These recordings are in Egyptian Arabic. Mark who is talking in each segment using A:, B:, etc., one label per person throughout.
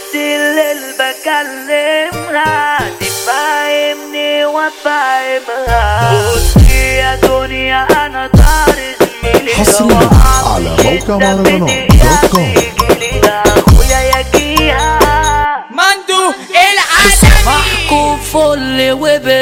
A: الليل بكلمها تفهمني وافهمها بصي يا دنيا انا طار زميلي
B: حصرياً على موقع مهرجانات دوت كوم.
A: اخويا يا جيها
C: مندو العالمي
A: محكوم فل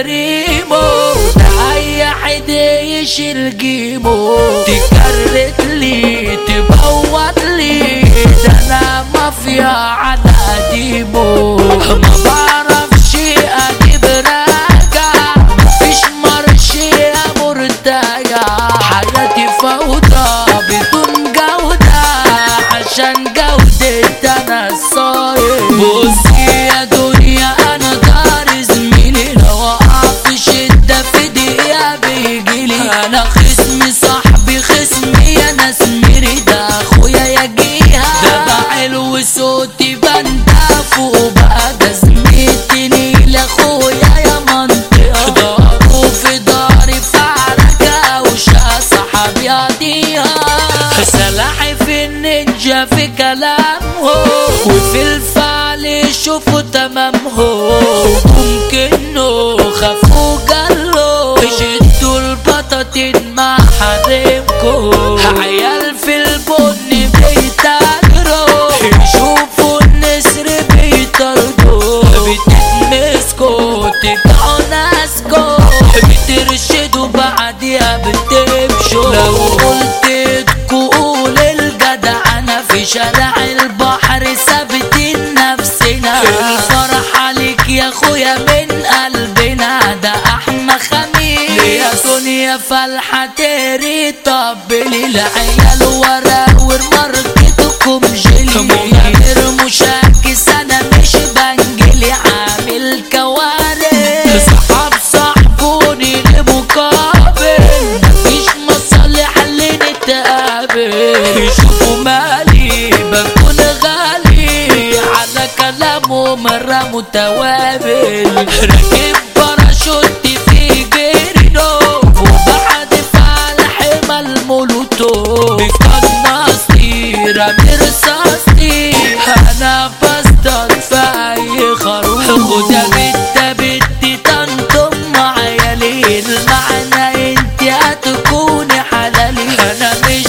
A: وبريمو ده اي حد يشيل جيمو تكرت لي تبوط لي ده انا مافيا على قديمه ما بعرفش اجيب راجع مفيش مرش يا مرتجع حياتي فوضى بدون جودة عشان جودة انا الصاير بصي يا دنيا انا دار زميلي لو اقع في شدة في دقيقة بيجيلي انا خصمي صاحبي خصمي يا ناس ميري ده اخويا يا جيها ده بعلو صوتي بندى فوق بقى ده زميلتني لاخويا يا منطقة ضربوا في داري فعركة وشا صاحبي يضيها سلاحي في النينجا في كلامه وفي الفعل شوفوا تمامه ممكنه خافوا قالوا شدوا البطاطين مع حريمكم عيال في البن بيتاجروا يشوفوا النسر بيطردوا بتتمسكوا تبقوا ناسكوا بترشدوا بعديها بتمشوا لو قلت قول الجدع انا في شارع البحر ثابتين نفسنا الفرح عليك يا اخويا من قلبنا ده احمى خميس يا دنيا فالحة تري طبلي العيال ورا وماركتكم جيلي من غير مشاكس انا مش بنجلي عامل كوارث صحاب صاحبوني لمقابل مفيش مصالح اللي نتقابل يشوفوا مالي بكون غالي على كلامه مرة متوابل راكب باراشوت في جيرينو وبعد فعل حمى المولوتوف بقناصتي رامي رصاصتي انا بصطاد في اي خروف خدها بنت بنت تنطم معايا ليه المعنى انت هتكوني حلالي انا مش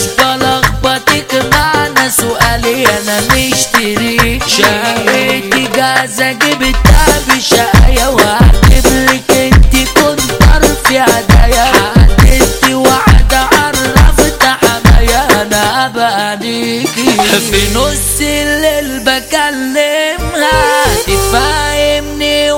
A: بلخبطك معنى سؤالي انا مشتري شقتي جازة جبتها بشقايا وهجيبلك انت كنت في هدايا حددت واحدة عرفت حمايا انا ابقى ليكي في نص الليل بكلمها تفهمني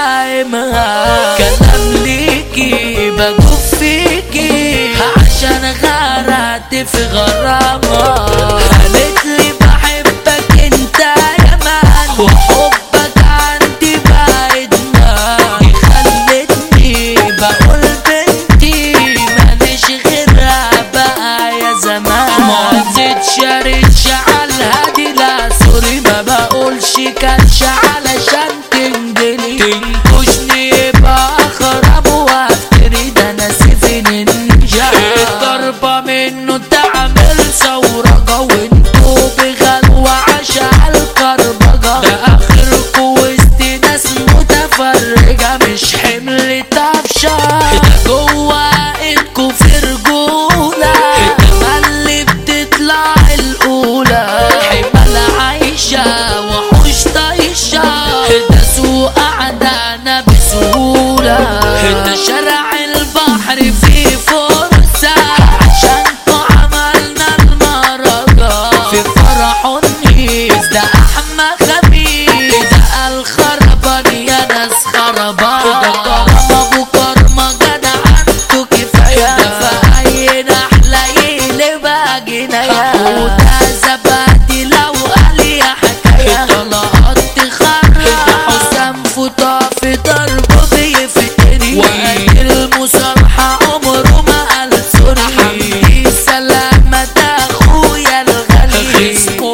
A: وافهمها كلام ليكي بجوف فيكي عشان غرقت في غرامها قالت لي بحبك انت يا مان وحبك عندي بقى ادمان خلتني بقول بنتي ماليش غيرها بقى يا زمان ما زدتش ريتش على الهادي لا سوري ما بقولش كانش علشان تنجلي تنكشني يبقى اخرب وافتري ده انا سيفي نينجا الضربة منه تعمل ثورة وانتوا بغلوة عشا الكربجة ده اخركوا وسط ناس متفرجة مش حمل طفشة ده جوا ايدكوا في رجولة اللي بتطلع الاولى حمل عايشة وحوش طايشة ده سوق قعدانا بسهولة ده شارع البحر فيه فرصة عشانكوا عملنا المهرجان في فرح النيس ده احمى خميس ده الخربان يا ناس خربان ده كرم ابو كرمة جدع انتو كفاية ده في اي نحلة يقلبها جناية وده زبادي لو قال يا حكاية طلقات تخرب ده حسام فوطة في ضربه بيفتري وقت المصالحة عمره ما قال سوري حمدي سلامة ده اخويا الغالي اسمه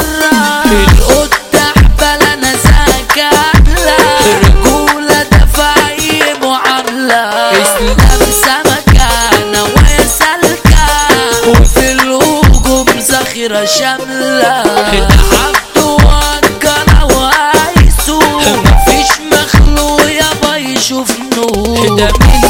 A: متغرب القطة حبل انا سكن رجولة دفع اشوف نور ده مين